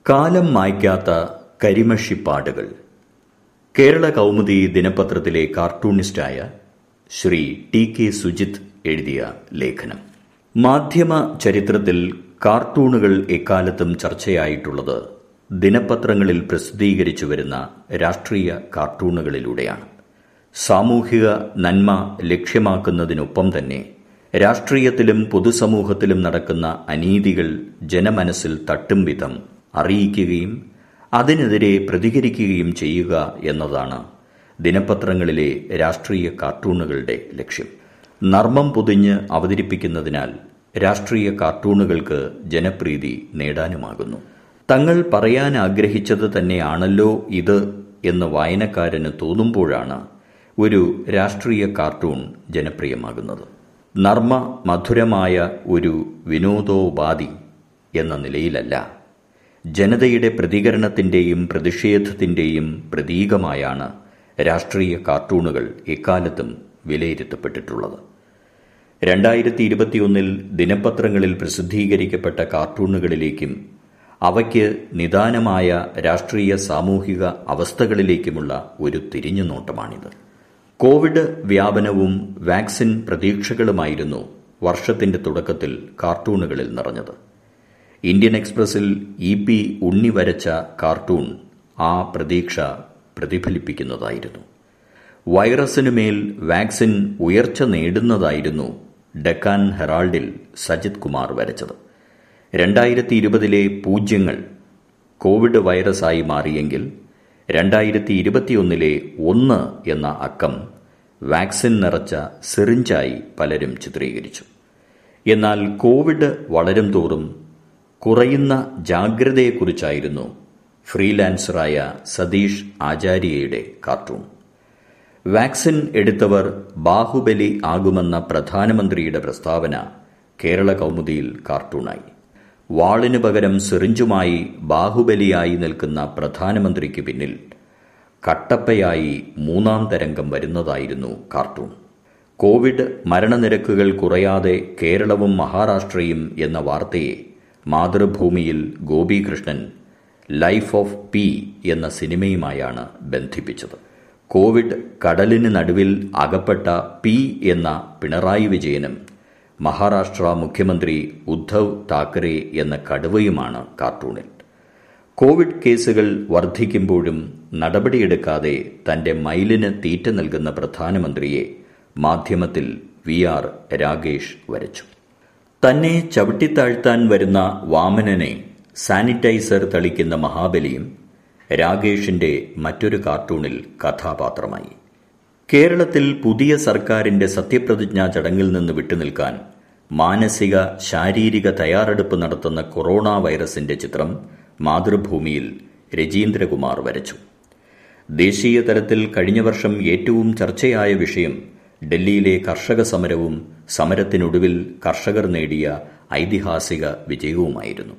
കാലം മായ്ക്കാത്ത കരിമഷിപ്പാടുകൾ കേരള കൗമുദി ദിനപത്രത്തിലെ കാർട്ടൂണിസ്റ്റായ ശ്രീ ടി കെ സുജിത് എഴുതിയ ലേഖനം മാധ്യമ ചരിത്രത്തിൽ കാർട്ടൂണുകൾ എക്കാലത്തും ചർച്ചയായിട്ടുള്ളത് ദിനപത്രങ്ങളിൽ പ്രസിദ്ധീകരിച്ചു വരുന്ന രാഷ്ട്രീയ കാർട്ടൂണുകളിലൂടെയാണ് സാമൂഹിക നന്മ ലക്ഷ്യമാക്കുന്നതിനൊപ്പം തന്നെ രാഷ്ട്രീയത്തിലും പൊതുസമൂഹത്തിലും നടക്കുന്ന അനീതികൾ ജനമനസ്സിൽ തട്ടും വിധം അറിയിക്കുകയും അതിനെതിരെ പ്രതികരിക്കുകയും ചെയ്യുക എന്നതാണ് ദിനപത്രങ്ങളിലെ രാഷ്ട്രീയ കാർട്ടൂണുകളുടെ ലക്ഷ്യം നർമ്മം പൊതിഞ്ഞ് അവതരിപ്പിക്കുന്നതിനാൽ രാഷ്ട്രീയ കാർട്ടൂണുകൾക്ക് ജനപ്രീതി നേടാനുമാകുന്നു തങ്ങൾ പറയാൻ ആഗ്രഹിച്ചത് തന്നെയാണല്ലോ ഇത് എന്ന് വായനക്കാരന് തോന്നുമ്പോഴാണ് ഒരു രാഷ്ട്രീയ കാർട്ടൂൺ ജനപ്രിയമാകുന്നത് നർമ്മ മധുരമായ ഒരു വിനോദോപാധി എന്ന നിലയിലല്ല ജനതയുടെ പ്രതികരണത്തിന്റെയും പ്രതിഷേധത്തിന്റെയും പ്രതീകമായാണ് രാഷ്ട്രീയ കാർട്ടൂണുകൾ എക്കാലത്തും വിലയിരുത്തപ്പെട്ടിട്ടുള്ളത് രണ്ടായിരത്തി ഇരുപത്തിയൊന്നിൽ ദിനപത്രങ്ങളിൽ പ്രസിദ്ധീകരിക്കപ്പെട്ട കാർട്ടൂണുകളിലേക്കും അവയ്ക്ക് നിദാനമായ രാഷ്ട്രീയ സാമൂഹിക അവസ്ഥകളിലേക്കുമുള്ള ഒരു തിരിഞ്ഞുനോട്ടമാണിത് കോവിഡ് വ്യാപനവും വാക്സിൻ പ്രതീക്ഷകളുമായിരുന്നു വർഷത്തിന്റെ തുടക്കത്തിൽ കാർട്ടൂണുകളിൽ നിറഞ്ഞത് ഇന്ത്യൻ എക്സ്പ്രസിൽ ഇ പി ഉണ്ണി വരച്ച കാർട്ടൂൺ ആ പ്രതീക്ഷ പ്രതിഫലിപ്പിക്കുന്നതായിരുന്നു വൈറസിനുമേൽ വാക്സിൻ ഉയർച്ച നേടുന്നതായിരുന്നു ഡക്കാൻ ഹെറാൾഡിൽ സജിത് കുമാർ വരച്ചത് രണ്ടായിരത്തി ഇരുപതിലെ പൂജ്യങ്ങൾ കോവിഡ് വൈറസായി മാറിയെങ്കിൽ രണ്ടായിരത്തി ഇരുപത്തിയൊന്നിലെ ഒന്ന് എന്ന അക്കം വാക്സിൻ നിറച്ച സിറിഞ്ചായി പലരും ചിത്രീകരിച്ചു എന്നാൽ കോവിഡ് വളരും തോറും കുറയുന്ന ജാഗ്രതയെക്കുറിച്ചായിരുന്നു ഫ്രീലാൻസറായ സതീഷ് ആചാര്യയുടെ കാർട്ടൂൺ വാക്സിൻ എടുത്തവർ ബാഹുബലി ആകുമെന്ന പ്രധാനമന്ത്രിയുടെ പ്രസ്താവന കേരള കൗമുദിയിൽ കാർട്ടൂണായി വാളിനു പകരം സിറിഞ്ചുമായി ബാഹുബലിയായി നിൽക്കുന്ന പ്രധാനമന്ത്രിക്ക് പിന്നിൽ കട്ടപ്പയായി മൂന്നാം തരംഗം വരുന്നതായിരുന്നു കാർട്ടൂൺ കോവിഡ് മരണനിരക്കുകൾ കുറയാതെ കേരളവും മഹാരാഷ്ട്രയും എന്ന വാർത്തയെ മാതൃഭൂമിയിൽ ഗോപികൃഷ്ണൻ ലൈഫ് ഓഫ് പി എന്ന സിനിമയുമായാണ് ബന്ധിപ്പിച്ചത് കോവിഡ് കടലിന് നടുവിൽ അകപ്പെട്ട പി എന്ന പിണറായി വിജയനും മഹാരാഷ്ട്ര മുഖ്യമന്ത്രി ഉദ്ധവ് താക്കറെ എന്ന കടുവയുമാണ് കാർട്ടൂണിൽ കോവിഡ് കേസുകൾ വർദ്ധിക്കുമ്പോഴും നടപടിയെടുക്കാതെ തന്റെ മൈലിന് തീറ്റ നൽകുന്ന പ്രധാനമന്ത്രിയെ മാധ്യമത്തിൽ വി ആർ രാഗേഷ് വരച്ചു തന്നെ ചവിട്ടിത്താഴ്ത്താൻ വരുന്ന വാമനനെ സാനിറ്റൈസർ തളിക്കുന്ന മഹാബലിയും രാഗേഷിന്റെ മറ്റൊരു കാർട്ടൂണിൽ കഥാപാത്രമായി കേരളത്തിൽ പുതിയ സർക്കാരിന്റെ സത്യപ്രതിജ്ഞാ ചടങ്ങിൽ നിന്ന് വിട്ടുനിൽക്കാൻ മാനസിക ശാരീരിക തയ്യാറെടുപ്പ് നടത്തുന്ന കൊറോണ വൈറസിന്റെ ചിത്രം മാതൃഭൂമിയിൽ രജീന്ദ്രകുമാർ വരച്ചു ദേശീയ തലത്തിൽ കഴിഞ്ഞ വർഷം ഏറ്റവും ചർച്ചയായ വിഷയം ഡൽഹിയിലെ കർഷക സമരവും സമരത്തിനൊടുവിൽ കർഷകർ നേടിയ ഐതിഹാസിക വിജയവുമായിരുന്നു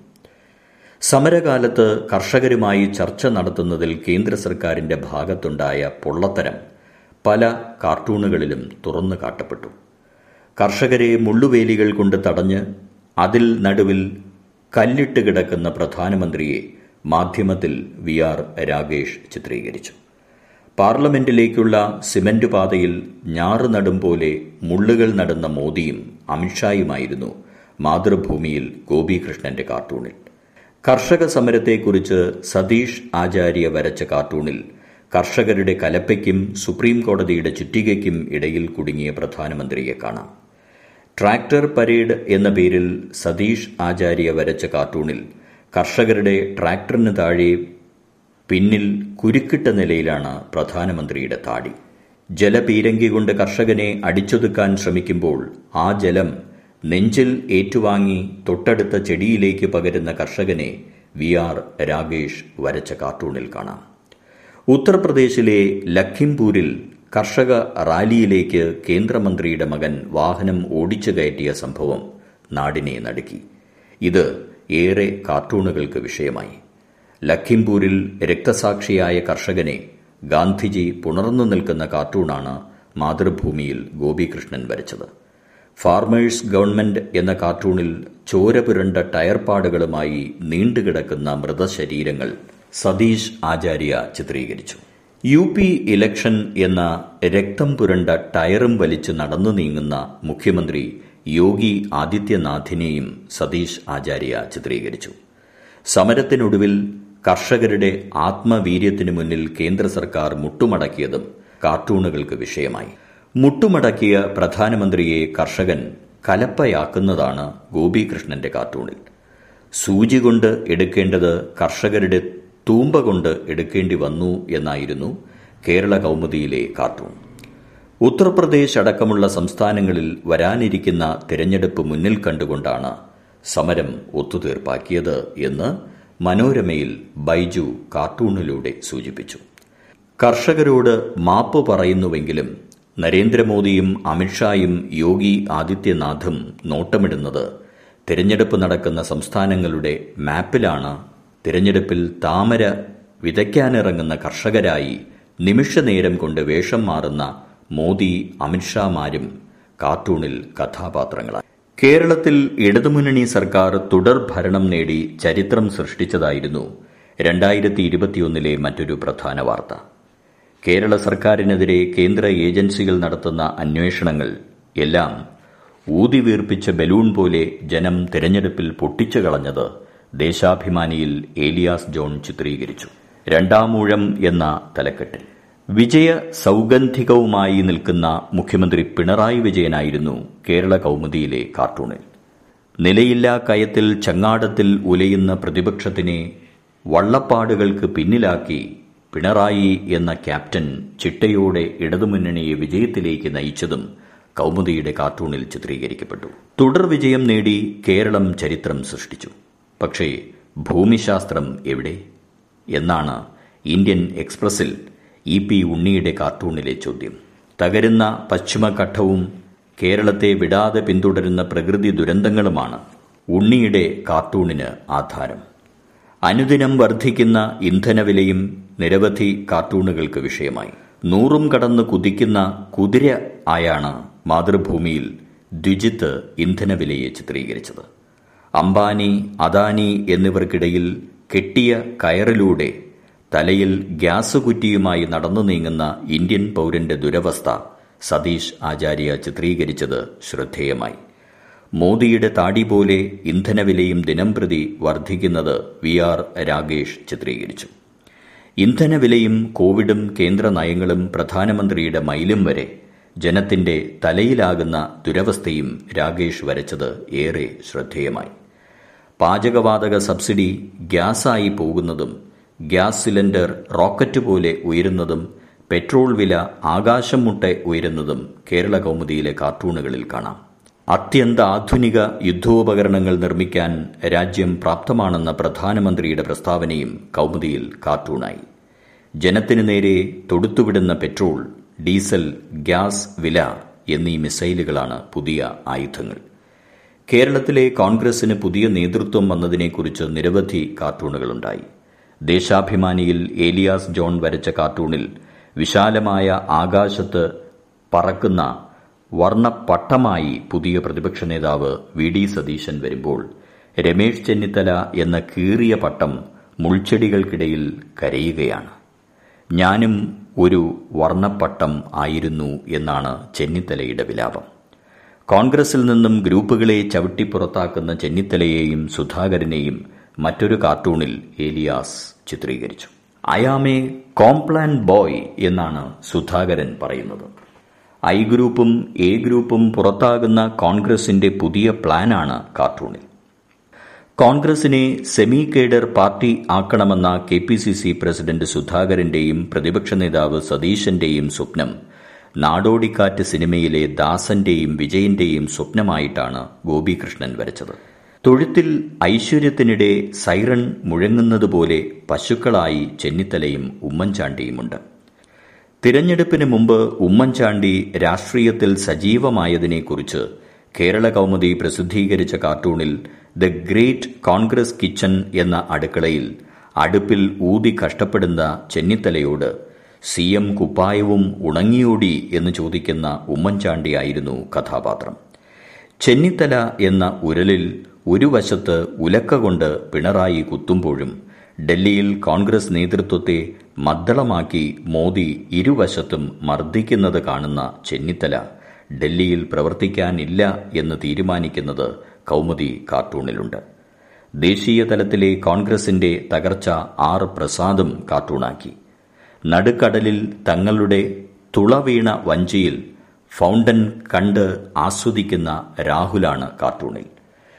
സമരകാലത്ത് കർഷകരുമായി ചർച്ച നടത്തുന്നതിൽ കേന്ദ്ര സർക്കാരിന്റെ ഭാഗത്തുണ്ടായ പൊള്ളത്തരം പല കാർട്ടൂണുകളിലും തുറന്നു കാട്ടപ്പെട്ടു കർഷകരെ മുള്ളുവേലികൾ കൊണ്ട് തടഞ്ഞ് അതിൽ നടുവിൽ കല്ലിട്ട് കിടക്കുന്ന പ്രധാനമന്ത്രിയെ മാധ്യമത്തിൽ വി ആർ രാഗേഷ് ചിത്രീകരിച്ചു പാർലമെന്റിലേക്കുള്ള സിമന്റ് പാതയിൽ ഞാറ് നടും പോലെ മുള്ളുകൾ നടുന്ന മോദിയും അമിത്ഷായുമായിരുന്നു മാതൃഭൂമിയിൽ ഗോപികൃഷ്ണന്റെ കാർട്ടൂണിൽ കർഷക സമരത്തെക്കുറിച്ച് സതീഷ് ആചാര്യ വരച്ച കാർട്ടൂണിൽ കർഷകരുടെ കലപ്പയ്ക്കും സുപ്രീം കോടതിയുടെ ചുറ്റികയ്ക്കും ഇടയിൽ കുടുങ്ങിയ പ്രധാനമന്ത്രിയെ കാണാം ട്രാക്ടർ പരേഡ് എന്ന പേരിൽ സതീഷ് ആചാര്യ വരച്ച കാർട്ടൂണിൽ കർഷകരുടെ ട്രാക്ടറിന് താഴെ പിന്നിൽ കുരുക്കിട്ട നിലയിലാണ് പ്രധാനമന്ത്രിയുടെ താടി ജലപീരങ്കി കൊണ്ട് കർഷകനെ അടിച്ചൊതുക്കാൻ ശ്രമിക്കുമ്പോൾ ആ ജലം നെഞ്ചിൽ ഏറ്റുവാങ്ങി തൊട്ടടുത്ത ചെടിയിലേക്ക് പകരുന്ന കർഷകനെ വി ആർ രാഗേഷ് വരച്ച കാർട്ടൂണിൽ കാണാം ഉത്തർപ്രദേശിലെ ലഖിംപൂരിൽ കർഷക റാലിയിലേക്ക് കേന്ദ്രമന്ത്രിയുടെ മകൻ വാഹനം ഓടിച്ചു കയറ്റിയ സംഭവം നാടിനെ നടുക്കി ഇത് ഏറെ കാർട്ടൂണുകൾക്ക് വിഷയമായി ലഖിംപൂരിൽ രക്തസാക്ഷിയായ കർഷകനെ ഗാന്ധിജി പുണർന്നു നിൽക്കുന്ന കാർട്ടൂണാണ് മാതൃഭൂമിയിൽ ഗോപികൃഷ്ണൻ വരച്ചത് ഫാർമേഴ്സ് ഗവൺമെന്റ് എന്ന കാർട്ടൂണിൽ ചോര പുരണ്ട ടയർ പാടുകളുമായി നീണ്ടുകിടക്കുന്ന മൃതശരീരങ്ങൾ സതീഷ് ആചാര്യ ചിത്രീകരിച്ചു യു പി ഇലക്ഷൻ എന്ന രക്തം പുരണ്ട ടയറും വലിച്ച് നടന്നു നീങ്ങുന്ന മുഖ്യമന്ത്രി യോഗി ആദിത്യനാഥിനെയും സതീഷ് ആചാര്യ ചിത്രീകരിച്ചു സമരത്തിനൊടുവിൽ കർഷകരുടെ ആത്മവീര്യത്തിനു മുന്നിൽ കേന്ദ്ര സർക്കാർ മുട്ടുമടക്കിയതും കാർട്ടൂണുകൾക്ക് വിഷയമായി മുട്ടുമടക്കിയ പ്രധാനമന്ത്രിയെ കർഷകൻ കലപ്പയാക്കുന്നതാണ് ഗോപികൃഷ്ണന്റെ കാർട്ടൂണിൽ സൂചി കൊണ്ട് എടുക്കേണ്ടത് കർഷകരുടെ തൂമ്പ കൊണ്ട് എടുക്കേണ്ടി വന്നു എന്നായിരുന്നു കേരള കൗമുദിയിലെ കാർട്ടൂൺ ഉത്തർപ്രദേശ് അടക്കമുള്ള സംസ്ഥാനങ്ങളിൽ വരാനിരിക്കുന്ന തിരഞ്ഞെടുപ്പ് മുന്നിൽ കണ്ടുകൊണ്ടാണ് സമരം ഒത്തുതീർപ്പാക്കിയത് എന്ന് മനോരമയിൽ ബൈജു കാർട്ടൂണിലൂടെ സൂചിപ്പിച്ചു കർഷകരോട് മാപ്പ് പറയുന്നുവെങ്കിലും നരേന്ദ്രമോദിയും അമിത്ഷായും യോഗി ആദിത്യനാഥും നോട്ടമിടുന്നത് തിരഞ്ഞെടുപ്പ് നടക്കുന്ന സംസ്ഥാനങ്ങളുടെ മാപ്പിലാണ് തിരഞ്ഞെടുപ്പിൽ താമര വിതയ്ക്കാനിറങ്ങുന്ന കർഷകരായി നിമിഷനേരം കൊണ്ട് വേഷം മാറുന്ന മോദി അമിത്ഷാമാരും കാർട്ടൂണിൽ കഥാപാത്രങ്ങളായി കേരളത്തിൽ ഇടതുമുന്നണി സർക്കാർ തുടർ ഭരണം നേടി ചരിത്രം സൃഷ്ടിച്ചതായിരുന്നു രണ്ടായിരത്തി ഇരുപത്തിയൊന്നിലെ മറ്റൊരു പ്രധാന വാർത്ത കേരള സർക്കാരിനെതിരെ കേന്ദ്ര ഏജൻസികൾ നടത്തുന്ന അന്വേഷണങ്ങൾ എല്ലാം ഊതിവീർപ്പിച്ച ബലൂൺ പോലെ ജനം തിരഞ്ഞെടുപ്പിൽ പൊട്ടിച്ചു കളഞ്ഞത് ദേശാഭിമാനിയിൽ ഏലിയാസ് ജോൺ ചിത്രീകരിച്ചു രണ്ടാമൂഴം എന്ന തലക്കെട്ടിൽ വിജയ സൗഗന്ധികവുമായി നിൽക്കുന്ന മുഖ്യമന്ത്രി പിണറായി വിജയനായിരുന്നു കേരള കൗമുദിയിലെ കാർട്ടൂണിൽ നിലയില്ലാ കയത്തിൽ ചങ്ങാടത്തിൽ ഉലയുന്ന പ്രതിപക്ഷത്തിനെ വള്ളപ്പാടുകൾക്ക് പിന്നിലാക്കി പിണറായി എന്ന ക്യാപ്റ്റൻ ചിട്ടയോടെ ഇടതുമുന്നണിയെ വിജയത്തിലേക്ക് നയിച്ചതും കൗമുദിയുടെ കാർട്ടൂണിൽ ചിത്രീകരിക്കപ്പെട്ടു തുടർ വിജയം നേടി കേരളം ചരിത്രം സൃഷ്ടിച്ചു പക്ഷേ ഭൂമിശാസ്ത്രം എവിടെ എന്നാണ് ഇന്ത്യൻ എക്സ്പ്രസിൽ ഇ പി ഉണ്ണിയുടെ കാർട്ടൂണിലെ ചോദ്യം തകരുന്ന പശ്ചിമഘട്ടവും കേരളത്തെ വിടാതെ പിന്തുടരുന്ന പ്രകൃതി ദുരന്തങ്ങളുമാണ് ഉണ്ണിയുടെ കാർട്ടൂണിന് ആധാരം അനുദിനം വർദ്ധിക്കുന്ന ഇന്ധനവിലയും നിരവധി കാർട്ടൂണുകൾക്ക് വിഷയമായി നൂറും കടന്ന് കുതിക്കുന്ന കുതിര ആയാണ് മാതൃഭൂമിയിൽ ദ്വിജിത്ത് ഇന്ധനവിലയെ ചിത്രീകരിച്ചത് അംബാനി അദാനി എന്നിവർക്കിടയിൽ കെട്ടിയ കയറിലൂടെ തലയിൽ ഗ്യാസ് കുറ്റിയുമായി നടന്നു നീങ്ങുന്ന ഇന്ത്യൻ പൗരന്റെ ദുരവസ്ഥ സതീഷ് ആചാര്യ ചിത്രീകരിച്ചത് ശ്രദ്ധേയമായി മോദിയുടെ താടി പോലെ ഇന്ധനവിലയും ദിനംപ്രതി വർദ്ധിക്കുന്നത് വി ആർ രാഗേഷ് ചിത്രീകരിച്ചു ഇന്ധനവിലയും കോവിഡും കേന്ദ്ര നയങ്ങളും പ്രധാനമന്ത്രിയുടെ മൈലും വരെ ജനത്തിന്റെ തലയിലാകുന്ന ദുരവസ്ഥയും രാഗേഷ് വരച്ചത് ഏറെ ശ്രദ്ധേയമായി പാചകവാതക സബ്സിഡി ഗ്യാസായി പോകുന്നതും ഗ്യാസ് സിലിണ്ടർ റോക്കറ്റ് പോലെ ഉയരുന്നതും പെട്രോൾ വില ആകാശം മുട്ടെ ഉയരുന്നതും കേരള കൗമുദിയിലെ കാർട്ടൂണുകളിൽ കാണാം അത്യന്ത ആധുനിക യുദ്ധോപകരണങ്ങൾ നിർമ്മിക്കാൻ രാജ്യം പ്രാപ്തമാണെന്ന പ്രധാനമന്ത്രിയുടെ പ്രസ്താവനയും കൗമുദിയിൽ കാർട്ടൂണായി ജനത്തിനു നേരെ തൊടുത്തുവിടുന്ന പെട്രോൾ ഡീസൽ ഗ്യാസ് വില എന്നീ മിസൈലുകളാണ് പുതിയ ആയുധങ്ങൾ കേരളത്തിലെ കോൺഗ്രസിന് പുതിയ നേതൃത്വം വന്നതിനെക്കുറിച്ച് നിരവധി കാർട്ടൂണുകളുണ്ടായി ദേശാഭിമാനിയിൽ ഏലിയാസ് ജോൺ വരച്ച കാർട്ടൂണിൽ വിശാലമായ ആകാശത്ത് പറക്കുന്ന വർണ്ണപ്പട്ടമായി പുതിയ പ്രതിപക്ഷ നേതാവ് വി ഡി സതീശൻ വരുമ്പോൾ രമേശ് ചെന്നിത്തല എന്ന കീറിയ പട്ടം മുൾച്ചെടികൾക്കിടയിൽ കരയുകയാണ് ഞാനും ഒരു വർണ്ണപ്പട്ടം ആയിരുന്നു എന്നാണ് ചെന്നിത്തലയുടെ വിലാപം കോൺഗ്രസിൽ നിന്നും ഗ്രൂപ്പുകളെ ചവിട്ടിപ്പുറത്താക്കുന്ന ചെന്നിത്തലയെയും സുധാകരനെയും മറ്റൊരു കാർട്ടൂണിൽ ഏലിയാസ് ചിത്രീകരിച്ചു അയാമേ കോംപ്ലാൻ ബോയ് എന്നാണ് സുധാകരൻ പറയുന്നത് ഐ ഗ്രൂപ്പും എ ഗ്രൂപ്പും പുറത്താകുന്ന കോൺഗ്രസിന്റെ പുതിയ പ്ലാനാണ് കാർട്ടൂണിൽ കോൺഗ്രസിനെ സെമി കേഡർ പാർട്ടി ആക്കണമെന്ന K P C C president സുധാകരന്റെയും പ്രതിപക്ഷ നേതാവ് സതീശന്റെയും സ്വപ്നം നാടോടിക്കാറ്റ് സിനിമയിലെ ദാസന്റെയും വിജയന്റെയും സ്വപ്നമായിട്ടാണ് ഗോപികൃഷ്ണൻ വരച്ചത് തൊഴുത്തിൽ ഐശ്വര്യത്തിനിടെ സൈറൺ മുഴങ്ങുന്നതുപോലെ പശുക്കളായി ചെന്നിത്തലയും ഉമ്മൻചാണ്ടിയുമുണ്ട് തിരഞ്ഞെടുപ്പിന് മുമ്പ് ഉമ്മൻചാണ്ടി രാഷ്ട്രീയത്തിൽ സജീവമായതിനെക്കുറിച്ച് കേരള കൗമുദി പ്രസിദ്ധീകരിച്ച കാർട്ടൂണിൽ ദ ഗ്രേറ്റ് കോൺഗ്രസ് കിച്ചൺ എന്ന അടുക്കളയിൽ അടുപ്പിൽ ഊതി കഷ്ടപ്പെടുന്ന ചെന്നിത്തലയോട് സി എം കുപ്പായവും ഉണങ്ങിയോടി എന്ന് ചോദിക്കുന്ന ഉമ്മൻചാണ്ടിയായിരുന്നു കഥാപാത്രം ചെന്നിത്തല എന്ന ഉരലിൽ ഒരു വശത്ത് ഉലക്ക കൊണ്ട് പിണറായി കുത്തുമ്പോഴും ഡൽഹിയിൽ കോൺഗ്രസ് നേതൃത്വത്തെ മദ്ദളമാക്കി മോദി ഇരുവശത്തും മർദ്ദിക്കുന്നത് കാണുന്ന ചെന്നിത്തല ഡൽഹിയിൽ പ്രവർത്തിക്കാനില്ല എന്ന് തീരുമാനിക്കുന്നത് കൗമുദി കാർട്ടൂണിലുണ്ട് ദേശീയ തലത്തിലെ കോൺഗ്രസിന്റെ തകർച്ച ആർ പ്രസാദും കാർട്ടൂണാക്കി നടുക്കടലിൽ തങ്ങളുടെ തുളവീണ വഞ്ചിയിൽ ഫൗണ്ടൻ കണ്ട് ആസ്വദിക്കുന്ന രാഹുലാണ് കാർട്ടൂണിൽ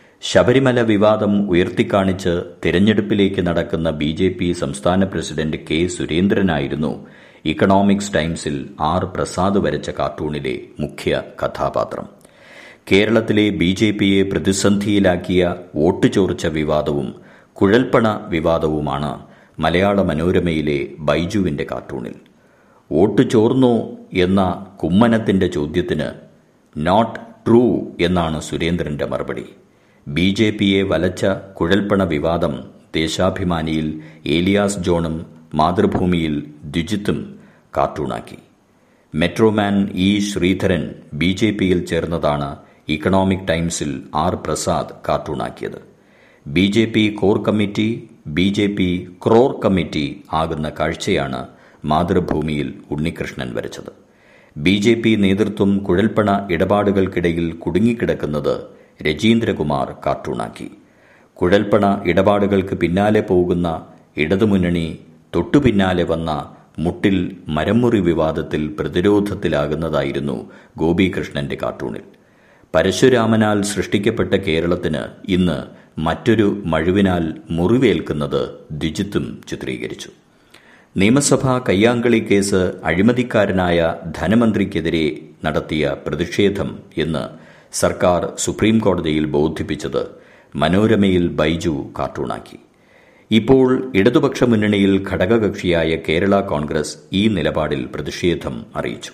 ശബരിമല വിവാദം ഉയർത്തിക്കാണിച്ച് തിരഞ്ഞെടുപ്പിലേക്ക് നടക്കുന്ന ബി ജെ പി സംസ്ഥാന പ്രസിഡന്റ് കെ സുരേന്ദ്രനായിരുന്നു ഇക്കണോമിക്സ് ടൈംസിൽ ആർ പ്രസാദ് വരച്ച കാർട്ടൂണിലെ മുഖ്യ കഥാപാത്രം കേരളത്തിലെ ബി ജെ പിയെ പ്രതിസന്ധിയിലാക്കിയ വോട്ട് ചോർച്ച വിവാദവും കുഴൽപ്പണ വിവാദവുമാണ് മലയാള മനോരമയിലെ ബൈജുവിന്റെ കാർട്ടൂണിൽ വോട്ട് ചോർന്നോ എന്ന കുമ്മനത്തിന്റെ ചോദ്യത്തിന് നോട്ട് ട്രൂ എന്നാണ് സുരേന്ദ്രന്റെ മറുപടി ബി ജെ പിയെ വലച്ച കുഴൽപ്പണ വിവാദം ദേശാഭിമാനിയിൽ ഏലിയാസ് ജോണും മാതൃഭൂമിയിൽ ദ്വിജിത്തും കാർട്ടൂണാക്കി metroman E Sreedharan B J പിയിൽ ചേർന്നതാണ് ഇക്കണോമിക് ടൈംസിൽ ആർ പ്രസാദ് കാർട്ടൂണാക്കിയത് B J P core committee B J P crore committee ആകുന്ന കാഴ്ചയാണ് മാതൃഭൂമിയിൽ ഉണ്ണികൃഷ്ണൻ വരച്ചത് ബി ജെ പി നേതൃത്വം കുഴൽപ്പണ ഇടപാടുകൾക്കിടയിൽ കുടുങ്ങിക്കിടക്കുന്നത് രജീന്ദ്രകുമാർ കാർട്ടൂണാക്കി കുഴൽപ്പണ ഇടപാടുകൾക്ക് പിന്നാലെ പോകുന്ന ഇടതുമുന്നണി തൊട്ടുപിന്നാലെ വന്ന മുട്ടിൽ മരമുറി വിവാദത്തിൽ പ്രതിരോധത്തിലാകുന്നതായിരുന്നു ഗോപികൃഷ്ണന്റെ കാർട്ടൂണിൽ പരശുരാമനാൽ സൃഷ്ടിക്കപ്പെട്ട കേരളത്തിന് ഇന്ന് മറ്റൊരു മഴുവിനാൽ മുറിവേൽക്കുന്നത് ദ്വിജിത്തും ചിത്രീകരിച്ചു നിയമസഭാ കയ്യാങ്കളി കേസ് അഴിമതിക്കാരനായ ധനമന്ത്രിക്കെതിരെ നടത്തിയ പ്രതിഷേധം എന്ന് സർക്കാർ സുപ്രീം കോടതിയിൽ ബോധിപ്പിച്ചത് മനോരമയിൽ ബൈജു കാർട്ടൂണാക്കി ഇപ്പോൾ ഇടതുപക്ഷ മുന്നണിയിൽ ഘടകകക്ഷിയായ കേരള കോൺഗ്രസ് ഈ നിലപാടിൽ പ്രതിഷേധം അറിയിച്ചു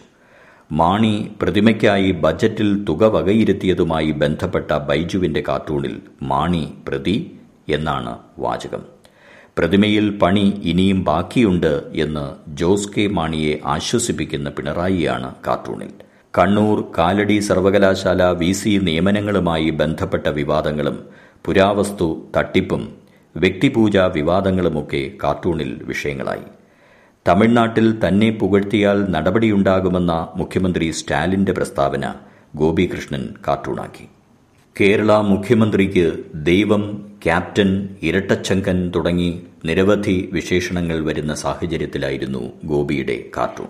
മാണി പ്രതിമയ്ക്കായി ബജറ്റിൽ തുക വകയിരുത്തിയതുമായി ബന്ധപ്പെട്ട ബൈജുവിന്റെ കാർട്ടൂണിൽ മാണി പ്രതി എന്നാണ് വാചകം പ്രതിമയിൽ പണി ഇനിയും ബാക്കിയുണ്ട് എന്ന് ജോസ് കെ മാണിയെ ആശ്വസിപ്പിക്കുന്ന പിണറായിയാണ് കാർട്ടൂണിൽ കണ്ണൂർ കാലടി സർവകലാശാല വി സി നിയമനങ്ങളുമായി ബന്ധപ്പെട്ട വിവാദങ്ങളും പുരാവസ്തു തട്ടിപ്പും വ്യക്തിപൂജ വിവാദങ്ങളുമൊക്കെ കാർട്ടൂണിൽ വിഷയങ്ങളായി തമിഴ്നാട്ടിൽ തന്നെ പുകഴ്ത്തിയാൽ നടപടിയുണ്ടാകുമെന്ന മുഖ്യമന്ത്രി സ്റ്റാലിന്റെ പ്രസ്താവന ഗോപികൃഷ്ണൻ കാർട്ടൂണാക്കി കേരള മുഖ്യമന്ത്രിക്ക് ദൈവം ക്യാപ്റ്റൻ ഇരട്ടച്ചങ്കൻ തുടങ്ങി നിരവധി വിശേഷണങ്ങൾ വരുന്ന സാഹചര്യത്തിലായിരുന്നു ഗോപിയുടെ കാർട്ടൂൺ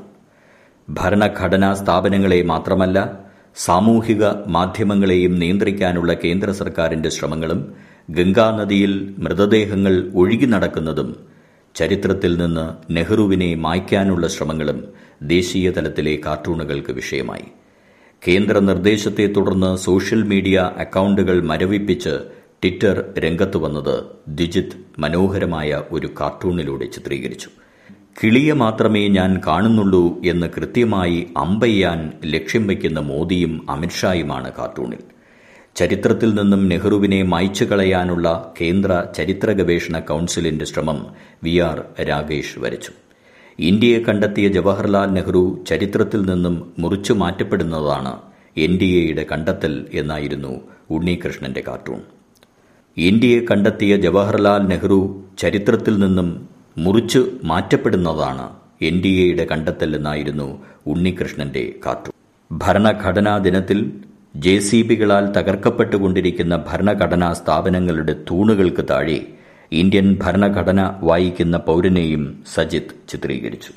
ഭരണഘടനാ സ്ഥാപനങ്ങളെ മാത്രമല്ല സാമൂഹിക മാധ്യമങ്ങളെയും നിയന്ത്രിക്കാനുള്ള കേന്ദ്ര സർക്കാരിന്റെ ശ്രമങ്ങളും ഗംഗാനദിയിൽ മൃതദേഹങ്ങൾ ഒഴുകി നടക്കുന്നതും ചരിത്രത്തിൽ നിന്ന് നെഹ്റുവിനെ മായ്ക്കാനുള്ള ശ്രമങ്ങളും ദേശീയ തലത്തിലെ കാർട്ടൂണുകൾക്ക് വിഷയമായി കേന്ദ്ര നിർദ്ദേശത്തെ തുടർന്ന് സോഷ്യൽ മീഡിയ അക്കൗണ്ടുകൾ മരവിപ്പിച്ച് ട്വിറ്റർ രംഗത്ത് വന്നത് ദ്വിജിത്ത് മനോഹരമായ ഒരു കാർട്ടൂണിലൂടെ ചിത്രീകരിച്ചു കിളിയെ മാത്രമേ ഞാൻ കാണുന്നുള്ളൂ എന്ന് കൃത്യമായി അമ്പയ്യാൻ ലക്ഷ്യം വയ്ക്കുന്ന മോദിയും അമിത്ഷായുമാണ് കാർട്ടൂണിൽ ചരിത്രത്തിൽ നിന്നും നെഹ്റുവിനെ മായ്ച്ചു കളയാനുള്ള കേന്ദ്ര ചരിത്ര ഗവേഷണ കൌൺസിലിന്റെ ശ്രമം വി ആർ രാകേഷ് വരച്ചു ഇന്ത്യയെ കണ്ടെത്തിയ ജവഹർലാൽ നെഹ്റു ചരിത്രത്തിൽ നിന്നും മുറിച്ചു മാറ്റപ്പെടുന്നതാണ് എൻ ഡി എയുടെ കണ്ടെത്തൽ എന്നായിരുന്നു ഉണ്ണികൃഷ്ണന്റെ കാർട്ടൂൺ ഇന്ത്യയെ കണ്ടെത്തിയ ജവഹർലാൽ നെഹ്റു ചരിത്രത്തിൽ നിന്നും മുറിച്ചു മാറ്റപ്പെടുന്നതാണ് എൻ ഡി എയുടെ കണ്ടെത്തൽ എന്നായിരുന്നു ഉണ്ണികൃഷ്ണന്റെ കാർട്ടൂൺ ഭരണഘടനാ ദിനത്തിൽ ജെ സി ബികളാൽ തകർക്കപ്പെട്ടുകൊണ്ടിരിക്കുന്ന ഭരണഘടനാ സ്ഥാപനങ്ങളുടെ തൂണുകൾക്ക് താഴെ ഇന്ത്യൻ ഭരണഘടന വായിക്കുന്ന പൗരനെയും സജിത്ത് ചിത്രീകരിച്ചു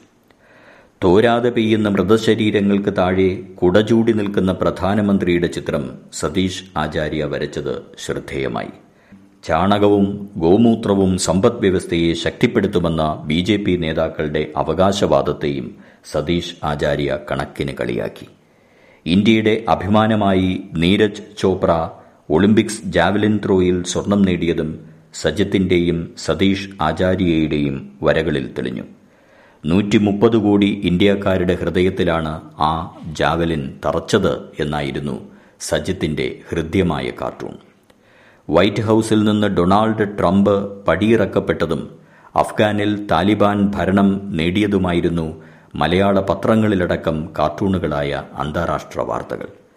തോരാതെ പെയ്യുന്ന മൃതശരീരങ്ങൾക്ക് താഴെ കുടചൂടി നിൽക്കുന്ന പ്രധാനമന്ത്രിയുടെ ചിത്രം സതീഷ് ആചാര്യ വരച്ചത് ശ്രദ്ധേയമായി ചാണകവും ഗോമൂത്രവും സമ്പദ് വ്യവസ്ഥയെ ശക്തിപ്പെടുത്തുമെന്ന ബി ജെ പി നേതാക്കളുടെ അവകാശവാദത്തെയും സതീഷ് ആചാര്യ കണക്കിന് കളിയാക്കി ഇന്ത്യയുടെ അഭിമാനമായി നീരജ് ചോപ്ര ഒളിമ്പിക്സ് ജാവലിൻ ത്രോയിൽ സ്വർണം നേടിയതും സജിത്തിന്റെയും സതീഷ് ആചാര്യയുടെയും വരകളിൽ തെളിഞ്ഞു നൂറ്റി മുപ്പത് കോടി ഇന്ത്യക്കാരുടെ ഹൃദയത്തിലാണ് ആ ജാവലിൻ തറച്ചത് എന്നായിരുന്നു സജിത്തിന്റെ ഹൃദ്യമായ കാർട്ടൂൺ വൈറ്റ് ഹൌസിൽ നിന്ന് ഡൊണാൾഡ് ട്രംപ് പടിയിറക്കപ്പെട്ടതും അഫ്ഗാനിൽ താലിബാൻ ഭരണം നേടിയതുമായിരുന്നു മലയാള പത്രങ്ങളിലടക്കം കാർട്ടൂണുകളായ അന്താരാഷ്ട്ര വാർത്തകൾ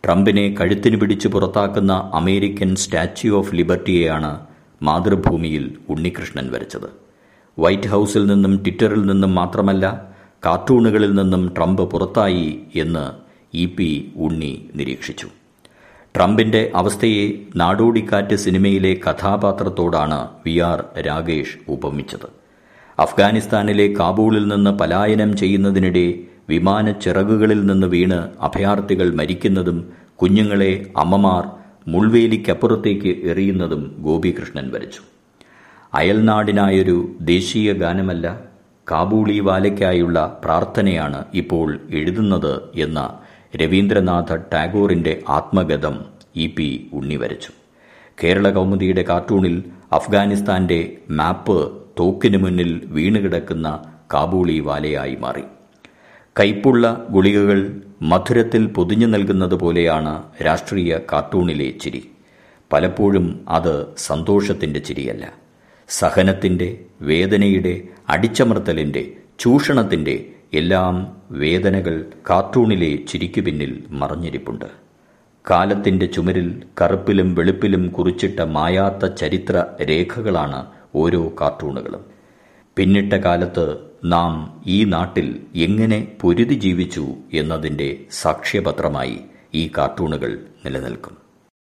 ട്രംപിനെ കഴുത്തിന് പിടിച്ച് പുറത്താക്കുന്ന അമേരിക്കൻ സ്റ്റാച്യു ഓഫ് ലിബർട്ടിയെയാണ് മാതൃഭൂമിയിൽ ഉണ്ണികൃഷ്ണൻ വരച്ചത് വൈറ്റ് ഹൌസിൽ നിന്നും ട്വിറ്ററിൽ നിന്നും മാത്രമല്ല കാർട്ടൂണുകളിൽ നിന്നും ട്രംപ് പുറത്തായി എന്ന് ഇ പി ഉണ്ണി നിരീക്ഷിച്ചു ട്രംപിന്റെ അവസ്ഥയെ നാടോടിക്കാറ്റ് സിനിമയിലെ കഥാപാത്രത്തോടാണ് വി ആർ രാഗേഷ് ഉപമിച്ചത് അഫ്ഗാനിസ്ഥാനിലെ കാബൂളിൽ നിന്ന് പലായനം ചെയ്യുന്നതിനിടെ വിമാനച്ചിറകുകളിൽ നിന്ന് വീണ് അഭയാർത്ഥികൾ മരിക്കുന്നതും കുഞ്ഞുങ്ങളെ അമ്മമാർ മുൾവേലിക്കപ്പുറത്തേക്ക് എറിയുന്നതും ഗോപികൃഷ്ണൻ വരച്ചു അയൽനാടിനായൊരു ദേശീയ ഗാനമല്ല കാബൂളി വാലയ്ക്കായുള്ള പ്രാർത്ഥനയാണ് ഇപ്പോൾ എഴുതുന്നത് എന്ന രവീന്ദ്രനാഥ ടാഗോറിന്റെ ആത്മഗതം ഇ പി ഉണ്ണി വരച്ചു കേരള കൗമുദിയുടെ കാർട്ടൂണിൽ അഫ്ഗാനിസ്ഥാന്റെ മാപ്പ് തോക്കിനു മുന്നിൽ വീണുകിടക്കുന്ന കാബൂളി വാലയായി മാറി കൈപ്പുള്ള ഗുളികകൾ മധുരത്തിൽ പൊതിഞ്ഞു നൽകുന്നത് പോലെയാണ് രാഷ്ട്രീയ കാർട്ടൂണിലെ ചിരി പലപ്പോഴും അത് സന്തോഷത്തിന്റെ ചിരിയല്ല സഹനത്തിന്റെ വേദനയുടെ അടിച്ചമർത്തലിന്റെ ചൂഷണത്തിന്റെ എല്ലാം വേദനകൾ കാർട്ടൂണിലെ ചിരിക്കു പിന്നിൽ മറഞ്ഞിരിപ്പുണ്ട് കാലത്തിന്റെ ചുമരിൽ കറുപ്പിലും വെളുപ്പിലും കുറിച്ചിട്ട മായാത്ത ചരിത്ര രേഖകളാണ് ഓരോ കാർട്ടൂണുകളും പിന്നിട്ട കാലത്ത് നാം ഈ നാട്ടിൽ എങ്ങനെ പൊരുതി ജീവിച്ചു എന്നതിന്റെ സാക്ഷ്യപത്രമായി ഈ കാർട്ടൂണുകൾ നിലനിൽക്കും